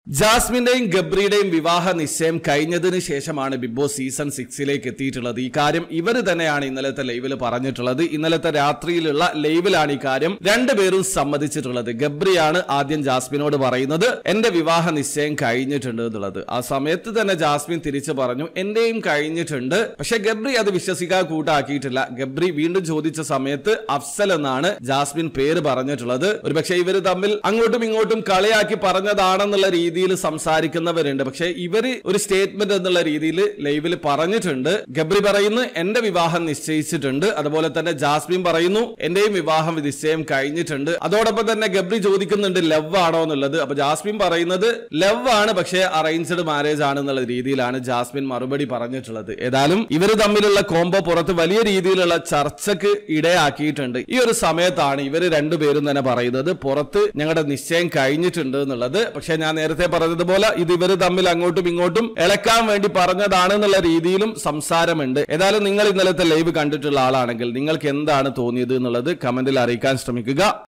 ജാസ്മിന്റെയും ഗബ്രിയുടെയും വിവാഹ നിശ്ചയം കഴിഞ്ഞതിന് ശേഷമാണ് ബിഗ് ബോസ് സീസൺ സിക്സിലേക്ക് എത്തിയിട്ടുള്ളത് ഈ കാര്യം ഇവര് തന്നെയാണ് ഇന്നലത്തെ ലൈവിൽ പറഞ്ഞിട്ടുള്ളത് ഇന്നലത്തെ രാത്രിയിലുള്ള ലൈവിലാണ് ഈ കാര്യം രണ്ടുപേരും സമ്മതിച്ചിട്ടുള്ളത് ഗബ്രിയാണ് ആദ്യം ജാസ്മിനോട് പറയുന്നത് എന്റെ വിവാഹ നിശ്ചയം കഴിഞ്ഞിട്ടുണ്ട് എന്നുള്ളത് ആ സമയത്ത് തന്നെ ജാസ്മിൻ തിരിച്ചു പറഞ്ഞു എന്റെയും കഴിഞ്ഞിട്ടുണ്ട് പക്ഷെ ഗബ്രി അത് വിശ്വസിക്കാൻ കൂട്ടാക്കിയിട്ടില്ല ഗബ്രി വീണ്ടും ചോദിച്ച സമയത്ത് അഫ്സൽ എന്നാണ് ജാസ്മിൻ പേര് പറഞ്ഞിട്ടുള്ളത് ഒരുപക്ഷെ ഇവര് തമ്മിൽ അങ്ങോട്ടും ഇങ്ങോട്ടും കളിയാക്കി പറഞ്ഞതാണെന്നുള്ള രീതിയിൽ സംസാരിക്കുന്നവരുണ്ട് പക്ഷെ ഇവര് ഒരു സ്റ്റേറ്റ്മെന്റ് എന്നുള്ള രീതിയിൽ ലൈവിൽ പറഞ്ഞിട്ടുണ്ട് ഗബ്രി പറയുന്നു എന്റെ വിവാഹം നിശ്ചയിച്ചിട്ടുണ്ട് അതുപോലെ തന്നെ ജാസ്മിൻ പറയുന്നു എന്റെയും വിവാഹം നിശ്ചയം കഴിഞ്ഞിട്ടുണ്ട് അതോടൊപ്പം തന്നെ ഗബ്രി ചോദിക്കുന്നുണ്ട് ലവ് ആണോ എന്നുള്ളത് അപ്പൊ ജാസ്മിൻ പറയുന്നത് ലവ് ആണ് പക്ഷേ അറേഞ്ച്ഡ് മാരേജ് ആണ് എന്നുള്ള രീതിയിലാണ് ജാസ്മിൻ മറുപടി പറഞ്ഞിട്ടുള്ളത് ഏതായാലും ഇവര് തമ്മിലുള്ള കോംബോ പുറത്ത് വലിയ രീതിയിലുള്ള ചർച്ചക്ക് ഇടയാക്കിയിട്ടുണ്ട് ഈ ഒരു സമയത്താണ് ഇവര് രണ്ടുപേരും തന്നെ പറയുന്നത് പുറത്ത് ഞങ്ങളുടെ നിശ്ചയം കഴിഞ്ഞിട്ടുണ്ട് എന്നുള്ളത് പക്ഷെ ഞാൻ നേരത്തെ പറഞ്ഞതുപോലെ ഇത് ഇവര് തമ്മിൽ അങ്ങോട്ടും ഇങ്ങോട്ടും ഇളക്കാൻ വേണ്ടി പറഞ്ഞതാണെന്നുള്ള രീതിയിലും സംസാരമുണ്ട് ഏതായാലും നിങ്ങൾ ഇന്നലത്തെ ലൈവ് കണ്ടിട്ടുള്ള ആളാണെങ്കിൽ നിങ്ങൾക്ക് എന്താണ് തോന്നിയത് എന്നുള്ളത് കമന്റിൽ അറിയിക്കാൻ ശ്രമിക്കുക